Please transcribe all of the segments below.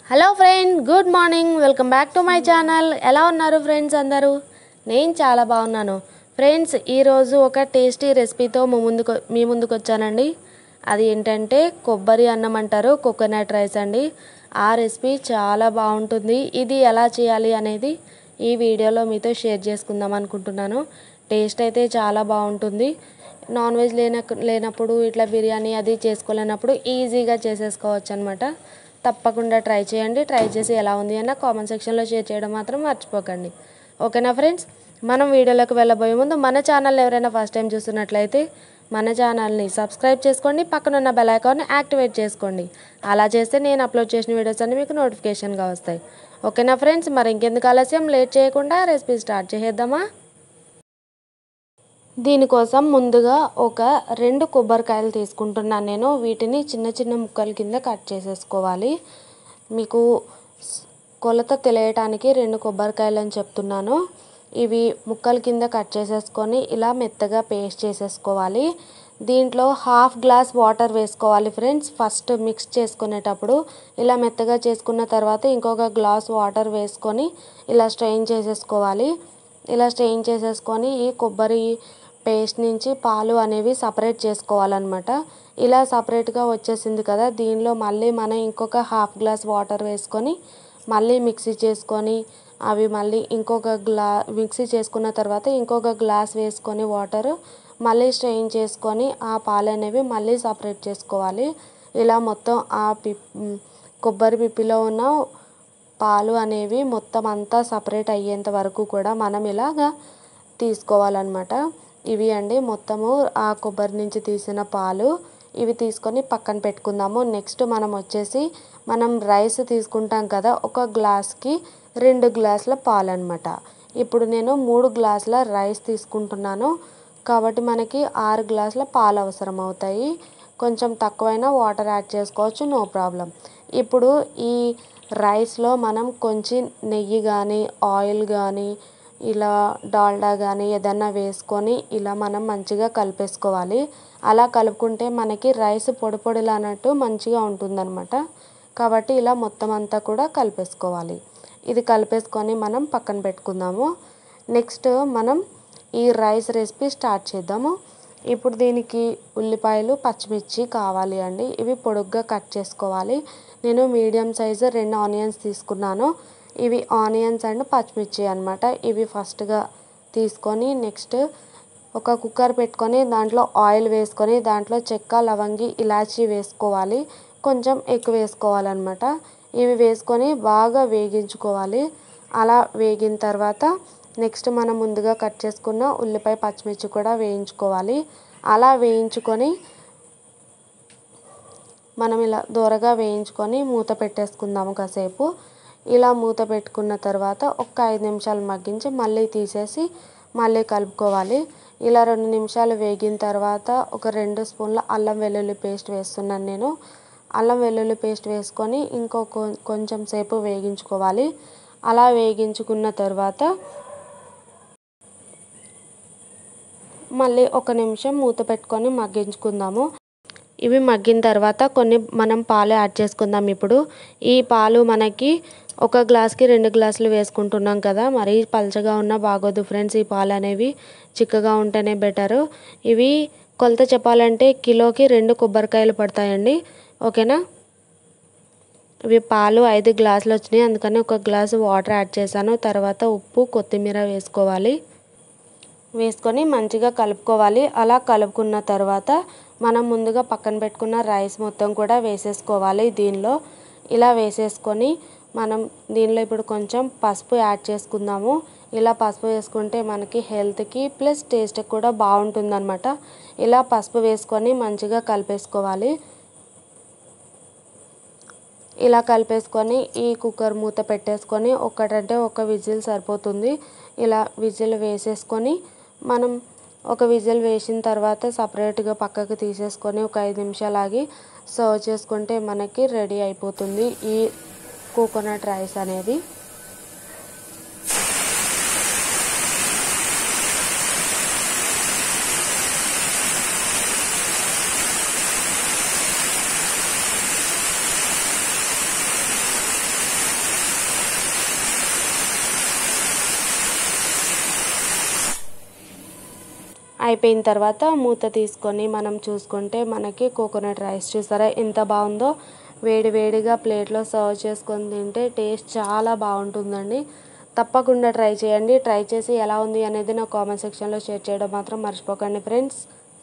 hello friend good morning welcome back to my channel ఎలా ఉన్నారు friends అందరూ నేను చాలా బాగున్నాను ఫ్రెండ్స్ ఈరోజు ఒక టేస్టీ రెసిపీతో మీ ముందుకు మీ ముందుకు వచ్చానండి అది ఏంటంటే కొబ్బరి అన్నం అంటారు కోకోనట్ రైస్ అండి ఆ రెసిపీ చాలా బాగుంటుంది ఇది ఎలా చేయాలి అనేది ఈ వీడియోలో మీతో షేర్ చేసుకుందాం అనుకుంటున్నాను టేస్ట్ అయితే చాలా బాగుంటుంది నాన్ వెజ్ లేన లేనప్పుడు ఇట్లా బిర్యానీ అది చేసుకోలేనప్పుడు ఈజీగా చేసేసుకోవచ్చు అనమాట తప్పకుండా ట్రై చేయండి ట్రై చేసి ఎలా ఉంది అన్న కామెంట్ సెక్షన్లో షేర్ చేయడం మాత్రం మర్చిపోకండి ఓకేనా ఫ్రెండ్స్ మనం వీడియోలోకి వెళ్ళబోయే ముందు మన ఛానల్ ఎవరైనా ఫస్ట్ టైం చూస్తున్నట్లయితే మన ఛానల్ని సబ్స్క్రైబ్ చేసుకోండి పక్కన ఉన్న బెల్ ఐకాన్ని యాక్టివేట్ చేసుకోండి అలా చేస్తే నేను అప్లోడ్ చేసిన వీడియోస్ అన్ని మీకు నోటిఫికేషన్గా వస్తాయి ఓకేనా ఫ్రెండ్స్ మరి ఇంకెందుకు ఆలస్యం లేట్ చేయకుండా రెసిపీ స్టార్ట్ చేసేద్దామా దీనికోసం ముందుగా ఒక రెండు కొబ్బరికాయలు తీసుకుంటున్నాను నేను వీటిని చిన్న చిన్న ముక్కల కింద కట్ చేసేసుకోవాలి మీకు స్- కొలత తెలియటానికి రెండు కొబ్బరికాయలు అని చెప్తున్నాను ఇవి ముక్కల కింద కట్ చేసేసుకొని ఇలా మెత్తగా పేస్ట్ చేసేసుకోవాలి దీంట్లో హాఫ్ గ్లాస్ వాటర్ వేసుకోవాలి ఫ్రెండ్స్ ఫస్ట్ మిక్స్ చేసుకునేటప్పుడు ఇలా మెత్తగా చేసుకున్న తర్వాత ఇంకొక గ్లాస్ వాటర్ వేసుకొని ఇలా స్ట్రెయిన్ చేసేసుకోవాలి ఇలా స్ట్రెయిన్ చేసేసుకొని ఈ కొబ్బరి పేస్ట్ నుంచి పాలు అనేవి సపరేట్ చేసుకోవాలన్నమాట ఇలా సపరేట్గా వచ్చేసింది కదా దీనిలో మళ్ళీ మనం ఇంకొక హాఫ్ గ్లాస్ వాటర్ వేసుకొని మళ్ళీ మిక్సీ చేసుకొని అవి మళ్ళీ ఇంకొక గ్లా మిక్సీ చేసుకున్న తర్వాత ఇంకొక గ్లాస్ వేసుకొని వాటర్ మళ్ళీ స్ట్రెయిన్ చేసుకొని ఆ పాలు అనేవి మళ్ళీ సపరేట్ చేసుకోవాలి ఇలా మొత్తం ఆ పిప్ కొబ్బరి పిప్పిలో ఉన్న పాలు అనేవి మొత్తం అంతా సపరేట్ అయ్యేంత వరకు కూడా మనం ఇలాగా తీసుకోవాలన్నమాట ఇవి అండి మొత్తము ఆ కొబ్బరి నుంచి తీసిన పాలు ఇవి తీసుకొని పక్కన పెట్టుకుందాము నెక్స్ట్ మనం వచ్చేసి మనం రైస్ తీసుకుంటాం కదా ఒక గ్లాస్కి రెండు గ్లాసుల పాలు అనమాట ఇప్పుడు నేను మూడు గ్లాసుల రైస్ తీసుకుంటున్నాను కాబట్టి మనకి ఆరు గ్లాసుల పాలు అవసరం అవుతాయి కొంచెం తక్కువైనా వాటర్ యాడ్ చేసుకోవచ్చు నో ప్రాబ్లం ఇప్పుడు ఈ రైస్లో మనం కొంచెం నెయ్యి కానీ ఆయిల్ కానీ ఇలా డాల్డా కానీ ఏదన్నా వేసుకొని ఇలా మనం మంచిగా కలిపేసుకోవాలి అలా కలుపుకుంటే మనకి రైస్ పొడి పొడిలా అన్నట్టు మంచిగా ఉంటుందన్నమాట కాబట్టి ఇలా మొత్తం అంతా కూడా కలిపేసుకోవాలి ఇది కలిపేసుకొని మనం పక్కన పెట్టుకుందాము నెక్స్ట్ మనం ఈ రైస్ రెసిపీ స్టార్ట్ చేద్దాము ఇప్పుడు దీనికి ఉల్లిపాయలు పచ్చిమిర్చి కావాలి అండి ఇవి పొడుగ్గా కట్ చేసుకోవాలి నేను మీడియం సైజు రెండు ఆనియన్స్ తీసుకున్నాను ఇవి ఆనియన్స్ అండ్ పచ్చిమిర్చి అన్నమాట ఇవి ఫస్ట్గా తీసుకొని నెక్స్ట్ ఒక కుక్కర్ పెట్టుకొని దాంట్లో ఆయిల్ వేసుకొని దాంట్లో చెక్క లవంగి ఇలాచీ వేసుకోవాలి కొంచెం ఎక్కువ వేసుకోవాలన్నమాట ఇవి వేసుకొని బాగా వేగించుకోవాలి అలా వేగిన తర్వాత నెక్స్ట్ మనం ముందుగా కట్ చేసుకున్న ఉల్లిపాయ పచ్చిమిర్చి కూడా వేయించుకోవాలి అలా వేయించుకొని మనం ఇలా దూరగా వేయించుకొని మూత పెట్టేసుకుందాము కాసేపు ఇలా మూత పెట్టుకున్న తర్వాత ఒక ఐదు నిమిషాలు మగ్గించి మళ్ళీ తీసేసి మళ్ళీ కలుపుకోవాలి ఇలా రెండు నిమిషాలు వేగిన తర్వాత ఒక రెండు స్పూన్ల అల్లం వెల్లుల్లి పేస్ట్ వేస్తున్నాను నేను అల్లం వెల్లుల్లి పేస్ట్ వేసుకొని ఇంకో కొ- కొంచెం సేపు వేగించుకోవాలి అలా వేగించుకున్న తర్వాత మళ్ళీ ఒక నిమిషం మూత పెట్టుకొని మగ్గించుకుందాము ఇవి మగ్గిన తర్వాత కొన్ని మనం పాలు యాడ్ చేసుకుందాం ఇప్పుడు ఈ పాలు మనకి ఒక గ్లాస్కి రెండు గ్లాసులు వేసుకుంటున్నాం కదా మరీ పలచగా ఉన్నా బాగోదు ఫ్రెండ్స్ ఈ పాలు అనేవి చిక్కగా ఉంటేనే బెటరు ఇవి కొలత చెప్పాలంటే కిలోకి రెండు కొబ్బరికాయలు పడతాయండి ఓకేనా ఇవి పాలు ఐదు గ్లాసులు వచ్చినాయి అందుకని ఒక గ్లాసు వాటర్ యాడ్ చేశాను తర్వాత ఉప్పు కొత్తిమీర వేసుకోవాలి వేసుకొని మంచిగా కలుపుకోవాలి అలా కలుపుకున్న తర్వాత మనం ముందుగా పక్కన పెట్టుకున్న రైస్ మొత్తం కూడా వేసేసుకోవాలి దీనిలో ఇలా వేసేసుకొని మనం దీనిలో ఇప్పుడు కొంచెం పసుపు యాడ్ చేసుకుందాము ఇలా పసుపు వేసుకుంటే మనకి హెల్త్కి ప్లస్ టేస్ట్కి కూడా బాగుంటుందన్నమాట ఇలా పసుపు వేసుకొని మంచిగా కలిపేసుకోవాలి ఇలా కలిపేసుకొని ఈ కుక్కర్ మూత పెట్టేసుకొని ఒకటంటే ఒక విజిల్ సరిపోతుంది ఇలా విజిల్ వేసేసుకొని మనం ఒక విజిల్ వేసిన తర్వాత సపరేట్గా పక్కకు తీసేసుకొని ఒక ఐదు నిమిషాలు ఆగి సర్వ్ చేసుకుంటే మనకి రెడీ అయిపోతుంది ఈ కోకోనట్ రైస్ అనేది అయిపోయిన తర్వాత మూత తీసుకొని మనం చూసుకుంటే మనకి కోకోనట్ రైస్ చూసారా ఎంత బాగుందో వేడి వేడిగా ప్లేట్లో సర్వ్ చేసుకొని తింటే టేస్ట్ చాలా బాగుంటుందండి తప్పకుండా ట్రై చేయండి ట్రై చేసి ఎలా ఉంది అనేది నా కామెంట్ సెక్షన్లో షేర్ చేయడం మాత్రం మర్చిపోకండి ఫ్రెండ్స్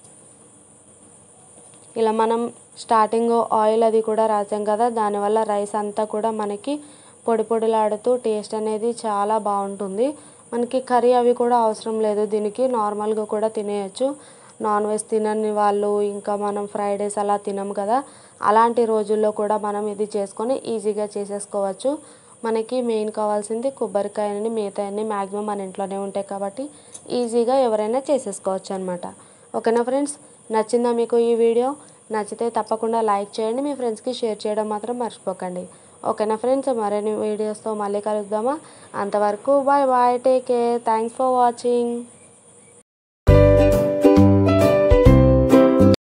ఇలా మనం స్టార్టింగ్ ఆయిల్ అది కూడా రాసాం కదా దానివల్ల రైస్ అంతా కూడా మనకి పొడి పొడిలాడుతూ టేస్ట్ అనేది చాలా బాగుంటుంది మనకి కర్రీ అవి కూడా అవసరం లేదు దీనికి నార్మల్గా కూడా తినేయచ్చు నాన్ వెజ్ తినని వాళ్ళు ఇంకా మనం ఫ్రైడేస్ అలా తినం కదా అలాంటి రోజుల్లో కూడా మనం ఇది చేసుకొని ఈజీగా చేసేసుకోవచ్చు మనకి మెయిన్ కావాల్సింది కొబ్బరికాయని మిగతాయన్ని మ్యాక్సిమం మన ఇంట్లోనే ఉంటాయి కాబట్టి ఈజీగా ఎవరైనా చేసేసుకోవచ్చు అనమాట ఓకేనా ఫ్రెండ్స్ నచ్చిందా మీకు ఈ వీడియో నచ్చితే తప్పకుండా లైక్ చేయండి మీ ఫ్రెండ్స్కి షేర్ చేయడం మాత్రం మర్చిపోకండి ఓకేనా ఫ్రెండ్స్ మరిన్ని వీడియోస్తో మళ్ళీ కలుద్దామా అంతవరకు bye bye take care thanks for watching